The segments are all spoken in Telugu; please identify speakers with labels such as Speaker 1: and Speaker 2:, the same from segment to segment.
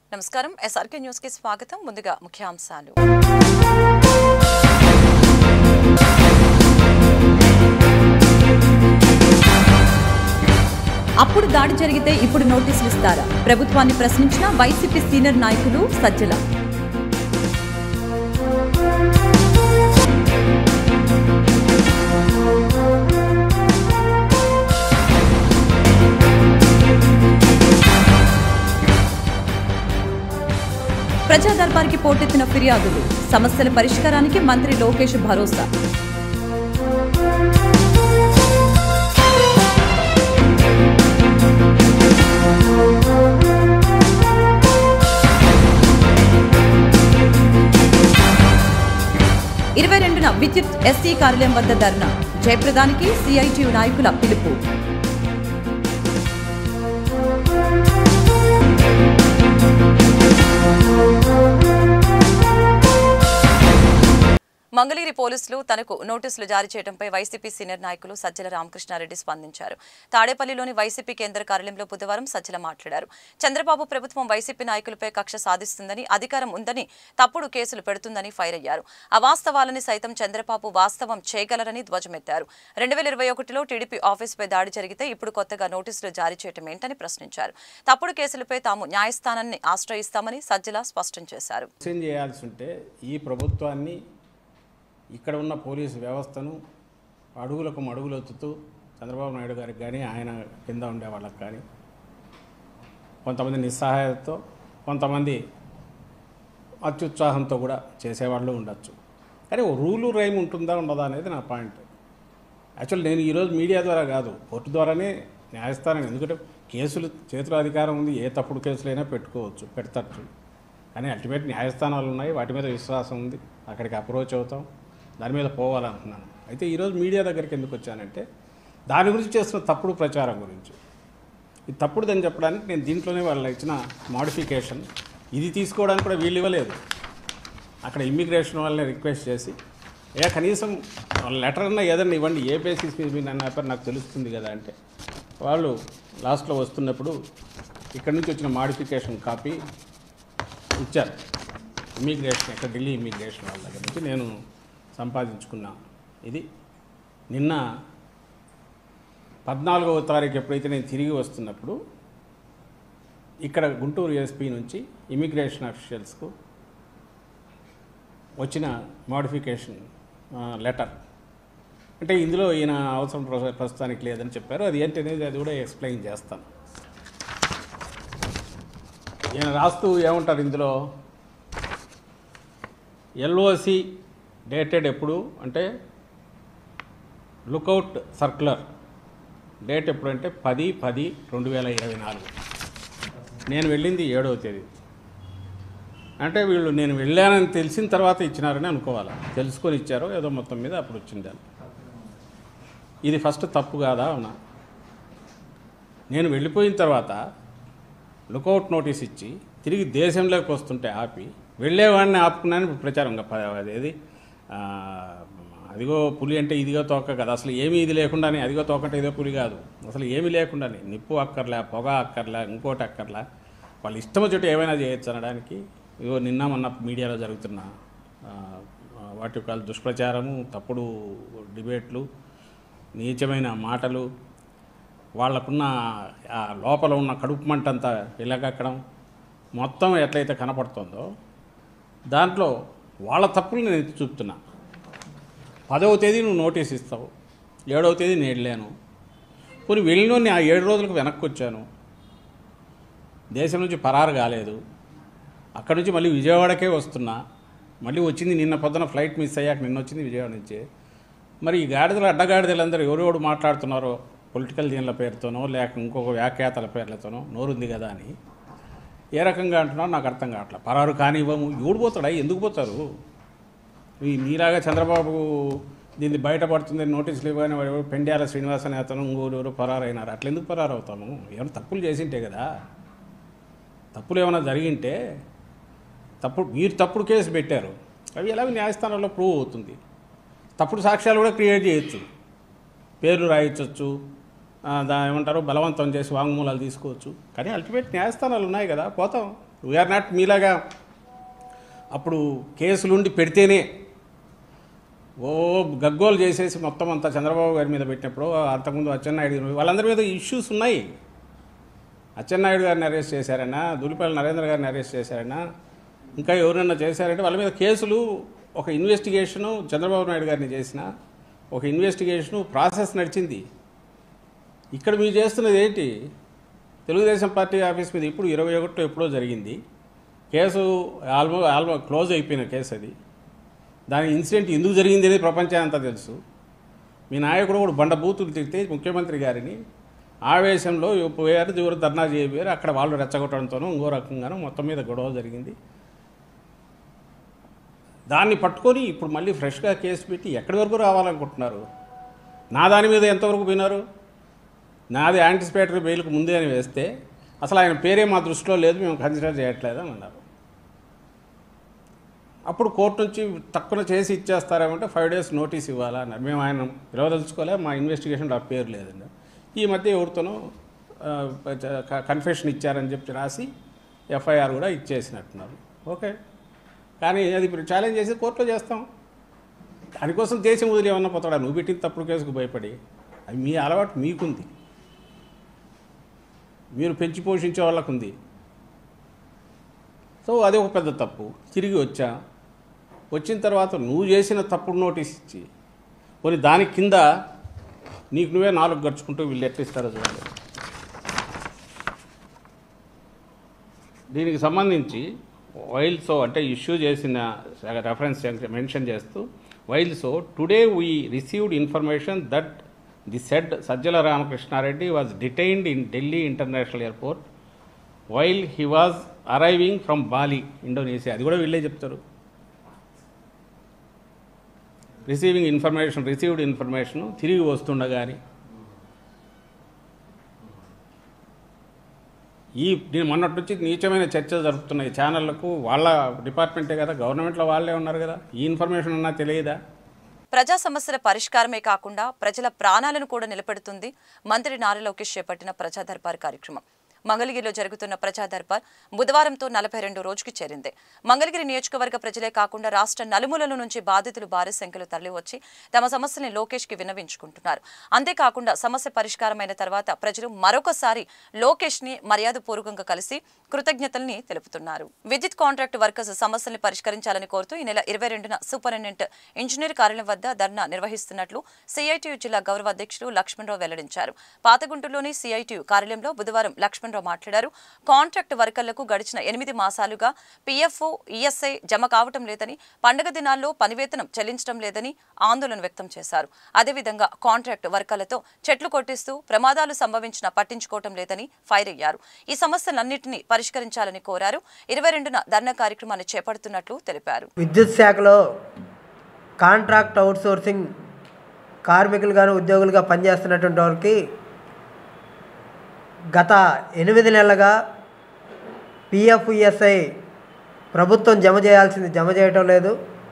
Speaker 1: నమస్కారం ఎస్ఆర్కే న్యూస్ కి స్వాగతం ముందుగా ముఖ్యాంశాలు
Speaker 2: అప్పుడు దాడి జరిగితే ఇప్పుడు నోటీసులు ఇస్తారా ప్రభుత్వాన్ని ప్రశ్నించిన వైసీపీ సీనియర్ నాయకులు సజ్జల ప్రజా దర్బార్కి పోటెత్తిన ఫిర్యాదులు సమస్యల పరిష్కారానికి మంత్రి లోకేష్ భరోసా ఇరవై రెండున విద్యుత్ ఎస్సీ కార్యాలయం వద్ద ధర్నా జయప్రదానికి సిఐటియు నాయకుల పిలుపు
Speaker 1: మంగళగిరి పోలీసులు తనకు నోటీసులు జారీ చేయడంపై వైసీపీ సీనియర్ నాయకులు సజ్జల రామకృష్ణారెడ్డి స్పందించారు తాడేపల్లిలోని వైసీపీ కేంద్ర కార్యాలయంలో బుధవారం సజ్జల మాట్లాడారు చంద్రబాబు ప్రభుత్వం వైసీపీ నాయకులపై కక్ష సాధిస్తుందని అధికారం ఉందని తప్పుడు కేసులు పెడుతుందని ఫైర్ అయ్యారు అవాస్తవాలని సైతం చంద్రబాబు వాస్తవం చేయగలరని ధ్వజమెత్తారు రెండు వేల ఇరవై ఒకటిలో టీడీపీ ఆఫీసుపై దాడి జరిగితే ఇప్పుడు కొత్తగా నోటీసులు జారీ చేయడం ఏంటని ప్రశ్నించారు తప్పుడు కేసులపై తాము న్యాయస్థానాన్ని ఆశ్రయిస్తామని సజ్జల స్పష్టం చేశారు
Speaker 3: క్వశ్చన్ చేయాల్సి ఉంటే ఈ ప్రభుత్వాన్ని ఇక్కడ ఉన్న పోలీసు వ్యవస్థను అడుగులకు అడుగులొత్తుతూ చంద్రబాబు నాయుడు గారికి కానీ ఆయన కింద ఉండే వాళ్ళకి కానీ కొంతమంది నిస్సహాయతతో కొంతమంది అత్యుత్సాహంతో కూడా చేసేవాళ్ళు ఉండొచ్చు కానీ ఓ రూలు రైమ్ ఉంటుందా ఉండదా అనేది నా పాయింట్ యాక్చువల్ నేను ఈరోజు మీడియా ద్వారా కాదు కోర్టు ద్వారానే న్యాయస్థానం ఎందుకంటే కేసులు చేతిలో అధికారం ఉంది ఏ తప్పుడు కేసులైనా పెట్టుకోవచ్చు పెడతచ్చు కానీ అల్టిమేట్ న్యాయస్థానాలు ఉన్నాయి వాటి మీద విశ్వాసం ఉంది అక్కడికి అప్రోచ్ అవుతాం దాని మీద పోవాలనుకున్నాను అయితే ఈరోజు మీడియా దగ్గరికి ఎందుకు వచ్చానంటే దాని గురించి చేస్తున్న తప్పుడు ప్రచారం గురించి ఇది తప్పుడుదని చెప్పడానికి నేను దీంట్లోనే వాళ్ళు ఇచ్చిన మాడిఫికేషన్ ఇది తీసుకోవడానికి కూడా వీళ్ళు ఇవ్వలేదు అక్కడ ఇమ్మిగ్రేషన్ వాళ్ళని రిక్వెస్ట్ చేసి ఏ కనీసం లెటర్ అన్నా ఏదన్నా ఇవ్వండి ఏ బేసిస్ మీద మీరు నన్ను ఆపారు నాకు తెలుస్తుంది కదా అంటే వాళ్ళు లాస్ట్లో వస్తున్నప్పుడు ఇక్కడ నుంచి వచ్చిన మాడిఫికేషన్ కాపీ ఇచ్చారు ఇమ్మిగ్రేషన్ ఇక్కడ ఢిల్లీ ఇమ్మిగ్రేషన్ వాళ్ళ దగ్గర నుంచి నేను సంపాదించుకున్న ఇది నిన్న పద్నాలుగవ తారీఖు ఎప్పుడైతే నేను తిరిగి వస్తున్నప్పుడు ఇక్కడ గుంటూరు ఎస్పీ నుంచి ఇమిగ్రేషన్ అఫీషియల్స్కు వచ్చిన మోడిఫికేషన్ లెటర్ అంటే ఇందులో ఈయన అవసరం ప్ర- ప్రస్తుతానికి లేదని చెప్పారు అది ఏంటనేది అది కూడా ఎక్స్ప్లెయిన్ చేస్తాను ఈయన రాస్తూ ఏమంటారు ఇందులో ఎల్ఓసి డేటెడ్ ఎప్పుడు అంటే లుకౌట్ సర్క్యులర్ డేట్ ఎప్పుడు అంటే పది పది రెండు వేల ఇరవై నాలుగు నేను వెళ్ళింది ఏడవ తేదీ అంటే వీళ్ళు నేను వెళ్ళానని తెలిసిన తర్వాత ఇచ్చినారని అనుకోవాలి తెలుసుకొని ఇచ్చారో ఏదో మొత్తం మీద అప్పుడు వచ్చింది అది ఇది ఫస్ట్ తప్పు కాదా అవునా నేను వెళ్ళిపోయిన తర్వాత లుకౌట్ నోటీస్ ఇచ్చి తిరిగి దేశంలోకి వస్తుంటే ఆపి వెళ్ళేవాడిని ఆపుకున్నాను ఇప్పుడు ప్రచారం ఇంకా ప- అదేది ఆ, అదిగో పులి అంటే ఇదిగో తోక కదా అసలు ఏమీ ఇది లేకుండానే అదిగో తోక అంటే ఇదో పులి కాదు అసలు ఏమీ లేకుండానే నిప్పు అక్కర్లే పొగ అక్కర్లే ఇంకోటి అక్కర్లే వాళ్ళు ఇష్టం వచ్చేటి ఏమైనా చేయొచ్చు అనడానికి ఇగో నిన్న మొన్న మీడియాలో జరుగుతున్న ఆ, వాటి యొక్క దుష్ప్రచారము తప్పుడు డిబేట్లు నీచమైన మాటలు వాళ్ళకున్న ఆ లోపల ఉన్న కడుపు మంట అంతా వెళ్ళగక్కడం మొత్తం ఎట్లయితే కనపడుతుందో దాంట్లో వాళ్ళ తప్పులు నేను ఎత్తి చూపుతున్నా పదవ తేదీ నువ్వు నోటీస్ ఇస్తావు ఏడవ తేదీ నేను వెళ్ళాను పోనీ వెళ్ళినోని ఆ ఏడు రోజులకు వెనక్కి వచ్చాను దేశం నుంచి పరారు కాలేదు అక్కడి నుంచి మళ్ళీ విజయవాడకే వస్తున్నా మళ్ళీ వచ్చింది నిన్న పొద్దున ఫ్లైట్ మిస్ అయ్యాక నిన్న వచ్చింది విజయవాడ నుంచి మరి ఈ గాడిదలు అడ్డగాడిదలందరూ ఎవరెవడు మాట్లాడుతున్నారో పొలిటికల్ దీనిల పేరుతోనో లేక ఇంకొక వ్యాఖ్యాతల పేర్లతోనో నోరుంది కదా అని ఏ రకంగా అంటున్నారో నాకు అర్థం కావట్లేదు పరారు కానివ్వము ఎవడు పోతాడా ఎందుకు పోతారు ఈ మీలాగా చంద్రబాబు దీన్ని బయటపడుతుంది నోటీసులు ఇవ్వగానే వాడు ఎవరు పెండ్యాల శ్రీనివాస నేతను ఇంకోరు ఎవరు పరారైనారు అట్లా ఎందుకు పరారు అవుతాము ఏమైనా తప్పులు చేసింటే కదా తప్పులు ఏమైనా జరిగింటే తప్పుడు మీరు తప్పుడు కేసు పెట్టారు అవి ఎలాగో న్యాయస్థానంలో ప్రూవ్ అవుతుంది తప్పుడు సాక్ష్యాలు కూడా క్రియేట్ చేయొచ్చు పేర్లు రాయించవచ్చు దా ఏమంటారు బలవంతం చేసి వాంగ్మూలాలు తీసుకోవచ్చు కానీ అల్టిమేట్ న్యాయస్థానాలు ఉన్నాయి కదా పోతాం వీఆర్ నాట్ మీలాగా అప్పుడు కేసులుండి పెడితేనే ఓ గగ్గోలు చేసేసి మొత్తం అంతా చంద్రబాబు గారి మీద పెట్టినప్పుడు అంతకుముందు అచ్చెన్నాయుడు గారి మీద- వాళ్ళందరి మీద ఇష్యూస్ ఉన్నాయి అచ్చెన్నాయుడు గారిని అరెస్ట్ చేశారన్నా దులిపల్లి నరేంద్ర గారిని అరెస్ట్ చేశారన్నా ఇంకా ఎవరైనా చేశారంటే వాళ్ళ మీద కేసులు ఒక ఇన్వెస్టిగేషను చంద్రబాబు నాయుడు గారిని చేసిన ఒక ఇన్వెస్టిగేషను ప్రాసెస్ నడిచింది ఇక్కడ మీరు చేస్తున్నది ఏంటి తెలుగుదేశం పార్టీ ఆఫీస్ మీద ఇప్పుడు ఇరవై ఒకటో ఎప్పుడో జరిగింది కేసు ఆల్మో ఆల్మో క్లోజ్ అయిపోయిన కేసు అది దాని ఇన్సిడెంట్ ఎందుకు జరిగింది అనేది ప్రపంచానికి అంతా తెలుసు మీ నాయకుడు కూడా బండ బూతులు తిడితే ముఖ్యమంత్రి గారిని ఆవేశంలో పోయారు ఎవరు ధర్నా చేయబోయారు అక్కడ వాళ్ళు రెచ్చగొట్టడంతోనూ ఇంకో రకంగానూ మొత్తం మీద గొడవ జరిగింది దాన్ని పట్టుకొని ఇప్పుడు మళ్ళీ ఫ్రెష్గా కేసు పెట్టి ఎక్కడి వరకు రావాలనుకుంటున్నారు నా దాని మీద ఎంతవరకు పోయినారు నాది యాంటిసిపేటరీ బెయిల్కి ముందే అని వేస్తే అసలు ఆయన పేరే మా దృష్టిలో లేదు మేము కన్సిడర్ చేయట్లేదు అని అన్నారు అప్పుడు కోర్టు నుంచి తక్కువ చేసి ఇచ్చేస్తారేమంటే ఫైవ్ డేస్ నోటీస్ ఇవ్వాలా అన్నారు మేము ఆయన పిలవదలుచుకోలే మా ఇన్వెస్టిగేషన్ ఆ పేరు లేదండి ఈ మధ్య ఎవరితోనో కన్ఫెషన్ ఇచ్చారని చెప్పి రాసి ఎఫ్ఐఆర్ కూడా ఇచ్చేసినట్టున్నారు ఓకే కానీ అది ఇప్పుడు ఛాలెంజ్ చేసి కోర్టులో చేస్తాం దానికోసం దేశం వదిలి ఏమన్నా పోతాడా నువ్వు పెట్టిన తప్పుడు కేసుకు భయపడి అది మీ అలవాటు మీకుంది మీరు పెంచి పోషించే వాళ్ళకు ఉంది సో అది ఒక పెద్ద తప్పు తిరిగి వచ్చా వచ్చిన తర్వాత నువ్వు చేసిన తప్పుడు నోటీస్ ఇచ్చి కొన్ని దాని కింద నీకు నువ్వే నాలుగు గడుచుకుంటూ వీళ్ళు ఎట్లా ఇస్తారో చూడండి దీనికి సంబంధించి వైల్ సో అంటే ఇష్యూ చేసిన రెఫరెన్స్ మెన్షన్ చేస్తూ while so today we received information that the said Sajjala Ramakrishna Reddy was detained in Delhi international airport while he was arriving from Bali Indonesia అది కూడా వీళ్ళే చెప్తారు రిసీవింగ్ ఇన్ఫర్మేషన్ రిసీవ్డ్ ఇన్ఫర్మేషన్ తిరిగి వస్తుండగాని ఈ నేను మొన్నటి నుంచి నీచమైన చర్చలు జరుపుతున్నాయి ఛానళ్లకు వాళ్ళ డిపార్ట్మెంటే కదా గవర్నమెంట్లో వాళ్ళే ఉన్నారు కదా ఈ ఇన్ఫర్మేషన్ ఉన్నా తెలియదా
Speaker 1: ప్రజా సమస్యల పరిష్కారమే కాకుండా ప్రజల ప్రాణాలను కూడా నిలబెడుతుంది మంత్రి నారా లోకేష్ చేపట్టిన ప్రజా దర్బార్ కార్యక్రమం మంగళగిరిలో జరుగుతున్న ప్రజా దర్బార్ బుధవారంతో నలభై రెండు రోజుకి చేరింది మంగళగిరి నియోజకవర్గ ప్రజలే కాకుండా రాష్ట్ర నలుమూలల నుంచి బాధితులు భారీ సంఖ్యలో తరలివచ్చి తమ సమస్యల్ని లోకేష్ కి విన్నవించుకుంటున్నారు అంతేకాకుండా సమస్య పరిష్కారమైన తర్వాత ప్రజలు మరొకసారి లోకేష్ ని మర్యాదపూర్వకంగా కలిసి కృతజ్ఞతల్ని తెలుపుతున్నారు విద్యుత్ కాంట్రాక్ట్ వర్కర్స్ సమస్యల్ని పరిష్కరించాలని కోరుతూ ఈ నెల ఇరవై రెండున సూపరింటెండెంట్ ఇంజనీర్ కార్యాలయం వద్ద ధర్నా నిర్వహిస్తున్నట్లు సిఐటియు జిల్లా గౌరవ అధ్యక్షుడు లక్ష్మణరావు వెల్లడించారు పాతగుంటూరులోని సిఐటియు కార్యాలయంలో బుధవారం లక్ష్మణరావు మాట్లాడారు కాంట్రాక్ట్ వర్కర్లకు గడిచిన ఎనిమిది మాసాలుగా పీఎఫ్ఓ ఈఎస్ఐ జమ కావటం లేదని పండుగ దినాల్లో పనివేతనం చెల్లించడం లేదని ఆందోళన వ్యక్తం చేశారు అదేవిధంగా కాంట్రాక్ట్ వర్కర్లతో చెట్లు కొట్టిస్తూ ప్రమాదాలు సంభవించినా పట్టించుకోవటం లేదని ఫైర్ అయ్యారు ఈ సమస్యలన్నింటినీ పరిష్కరించాలని కోరారు ఇరవై రెండున ధర్నా కార్యక్రమాన్ని చేపడుతున్నట్లు తెలిపారు
Speaker 4: విద్యుత్ శాఖలో కాంట్రాక్ట్ అవుట్సోర్సింగ్ కార్మికులుగాను ఉద్యోగులుగా పనిచేస్తున్నటువంటి వారికి గత ఎనిమిది నెలలుగా పిఎఫ్ఈఎస్ఐ ప్రభుత్వం జమ చేయాల్సింది జమ చేయటం లేదు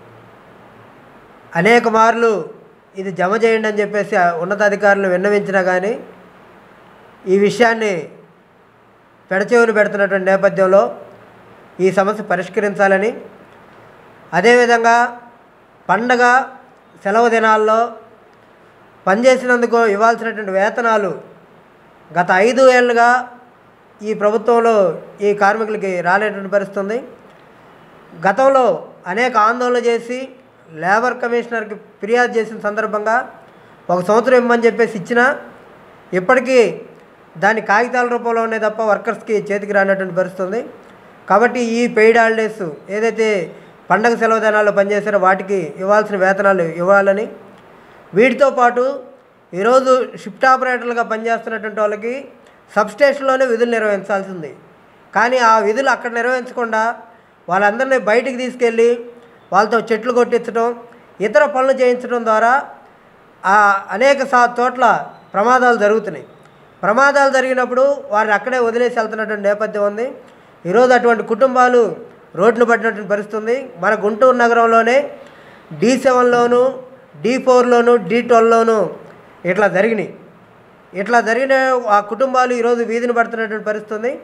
Speaker 4: అనేక మార్లు ఇది జమ చేయండి అని చెప్పేసి ఆ ఉన్నతాధికారులు విన్నవించినా కానీ ఈ విషయాన్ని పెడచెవులు పెడుతున్నటువంటి నేపథ్యంలో ఈ సమస్య పరిష్కరించాలని అదేవిధంగా పండగ సెలవు దినాల్లో పనిచేసినందుకు ఇవ్వాల్సినటువంటి వేతనాలు గత ఐదు ఏళ్ళుగా ఈ ప్రభుత్వంలో ఈ కార్మికులకి రాలేటువంటి పరిస్థితి ఉంది గతంలో అనేక ఆందోళన చేసి లేబర్ కమిషనర్కి ఫిర్యాదు చేసిన సందర్భంగా ఒక సంవత్సరం ఇమ్మని చెప్పేసి ఇచ్చినా ఇప్పటికీ దాని కాగితాల రూపంలో ఉన్నాయి తప్ప వర్కర్స్కి చేతికి రానటువంటి పరిస్థితి ఉంది కాబట్టి ఈ పెయిడ్ హాలిడేస్ ఏదైతే పండగ సెలవు దినాల్లో పనిచేసారో వాటికి ఇవ్వాల్సిన వేతనాలు ఇవ్వాలని వీటితో పాటు ఈరోజు షిఫ్ట్ ఆపరేటర్లుగా పనిచేస్తున్నటువంటి వాళ్ళకి సబ్స్టేషన్లోనే విధులు నిర్వహించాల్సింది కానీ ఆ విధులు అక్కడ నిర్వహించకుండా వాళ్ళందరినీ బయటికి తీసుకెళ్ళి వాళ్ళతో చెట్లు కొట్టించడం ఇతర పనులు చేయించడం ద్వారా ఆ అనేక సా చోట్ల ప్రమాదాలు జరుగుతున్నాయి ప్రమాదాలు జరిగినప్పుడు వారిని అక్కడే వదిలేసి వెళ్తున్నటువంటి నేపథ్యం ఉంది ఈరోజు అటువంటి కుటుంబాలు రోడ్లు పడినటువంటి పరిస్థితి ఉంది మన గుంటూరు నగరంలోనే డి సెవెన్లోను డి ఫోర్లోను డి ట్వెల్వ్లోను ఇట్లా జరిగినాయి ఇట్లా జరిగిన ఆ కుటుంబాలు ఈరోజు వీధిని పడుతున్నటువంటి పరిస్థితి ఉంది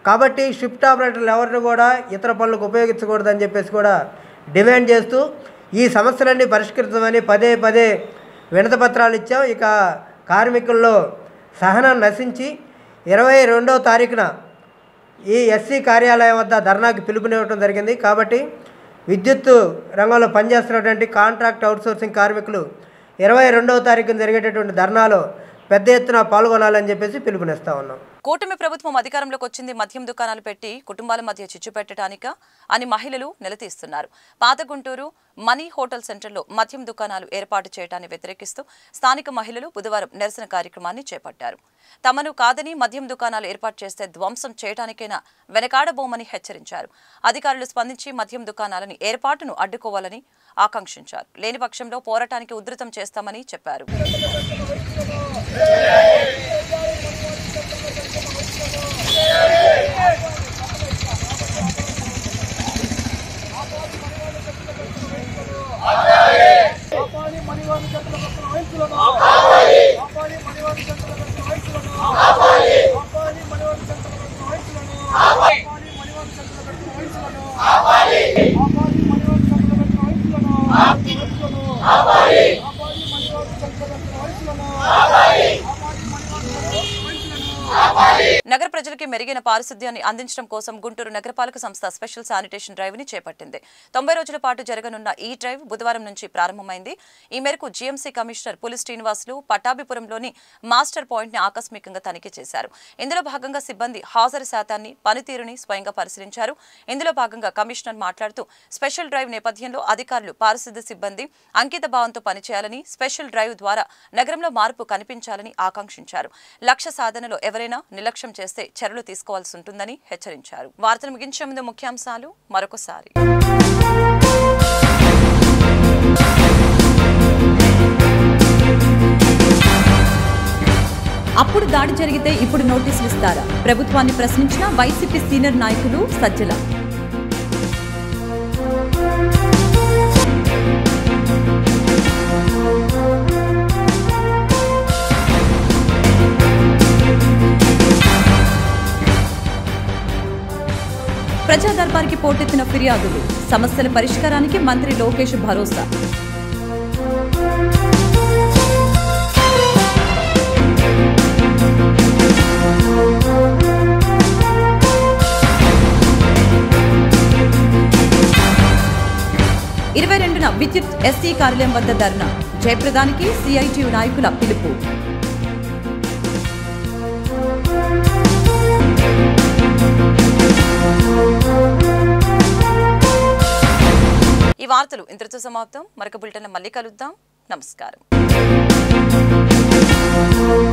Speaker 4: కాబట్టి షిఫ్ట్ ఆపరేటర్లు ఎవరిని కూడా ఇతర పనులకు ఉపయోగించకూడదని చెప్పేసి కూడా డిమాండ్ చేస్తూ ఈ సమస్యలన్నీ పరిష్కరించమని పదే పదే వినతి పత్రాలు ఇచ్చాం ఇక కార్మికుల్లో సహనం నశించి ఇరవై రెండవ తారీఖున ఈ ఎస్సీ కార్యాలయం వద్ద ధర్నాకి పిలుపునివ్వడం జరిగింది కాబట్టి విద్యుత్ రంగంలో పనిచేస్తున్నటువంటి కాంట్రాక్ట్ అవుట్సోర్సింగ్ కార్మికులు ఇరవై రెండవ తారీఖున జరిగేటటువంటి ధర్నాలో పెద్ద ఎత్తున పాల్గొనాలని చెప్పేసి పిలుపునిస్తా ఉన్నాం
Speaker 1: కూటమి ప్రభుత్వం అధికారంలోకి వచ్చింది మద్యం దుకాణాలు పెట్టి కుటుంబాల మధ్య చిచ్చు పెట్టడానిక అని మహిళలు నిలదీస్తున్నారు పాత గుంటూరు మనీ హోటల్ సెంటర్లో మద్యం దుకాణాలు ఏర్పాటు చేయడాన్ని వ్యతిరేకిస్తూ స్థానిక మహిళలు బుధవారం నిరసన కార్యక్రమాన్ని చేపట్టారు తమను కాదని మద్యం దుకాణాలు ఏర్పాటు చేస్తే ధ్వంసం చేయడానికైనా వెనకాడబోమని హెచ్చరించారు అధికారులు స్పందించి మద్యం దుకాణాలని ఏర్పాటును అడ్డుకోవాలని ఆకాంక్షించారు లేని పక్షంలో పోరాటానికి ఉధృతం చేస్తామని చెప్పారు
Speaker 5: ఆపాలి మణివారి జంటల పక్కన నాయకులను ఆపాలి మణివారి జంటల పక్కన నాయకులను ఆపాలి మణివారి జంటల పక్కన నాయకులను ఆపాలి మణివారి జంటల పక్కన నాయకులను ఆపాలి మణివారి జంటల పక్కన నాయకులను ఆపాలి ఆపాలి మణివారి జంటల పక్కన నాయకులను ఆపాలి
Speaker 1: నగర ప్రజలకి మెరుగైన పారిశుద్ధ్యాన్ని అందించడం కోసం గుంటూరు నగరపాలక సంస్థ స్పెషల్ శానిటేషన్ డ్రైవ్ ని చేపట్టింది తొంభై రోజుల పాటు జరగనున్న ఈ డ్రైవ్ బుధవారం నుంచి ప్రారంభమైంది ఈ మేరకు జీఎంసీ కమిషనర్ పులి శ్రీనివాసులు పట్టాభిపురంలోని మాస్టర్ పాయింట్ ని ఆకస్మికంగా తనిఖీ చేశారు ఇందులో భాగంగా సిబ్బంది హాజరు శాతాన్ని పనితీరుని స్వయంగా పరిశీలించారు ఇందులో భాగంగా కమిషనర్ మాట్లాడుతూ స్పెషల్ డ్రైవ్ నేపథ్యంలో అధికారులు పారిశుద్ధ్య సిబ్బంది అంకిత భావంతో పనిచేయాలని స్పెషల్ డ్రైవ్ ద్వారా నగరంలో మార్పు కనిపించాలని ఆకాంక్షించారు లక్ష్య సాధనలో ఎవరైనా నిర్లక్ష్యం చేస్తే చర్యలు తీసుకోవాల్సి ఉంటుందని హెచ్చరించారు వార్తలు ముగించే ముందు ముఖ్యాంశాలు మరొకసారి
Speaker 2: అప్పుడు దాడి జరిగితే ఇప్పుడు నోటీసులు ఇస్తారా ప్రభుత్వాన్ని ప్రశ్నించిన వైసీపీ సీనియర్ నాయకులు సజ్జల ప్రజా దర్బార్కి పోటెత్తిన ఫిర్యాదులు సమస్యల పరిష్కారానికి మంత్రి లోకేష్ భరోసా ఇరవై రెండున విద్యుత్ ఎస్సీ కార్యాలయం వద్ద ధర్నా జయప్రదానికి సిఐటియు నాయకుల పిలుపు
Speaker 1: ఈ వార్తలు ఇంతటితో సమాప్తం మరొక బులెటిన్ మళ్ళీ కలుద్దాం నమస్కారం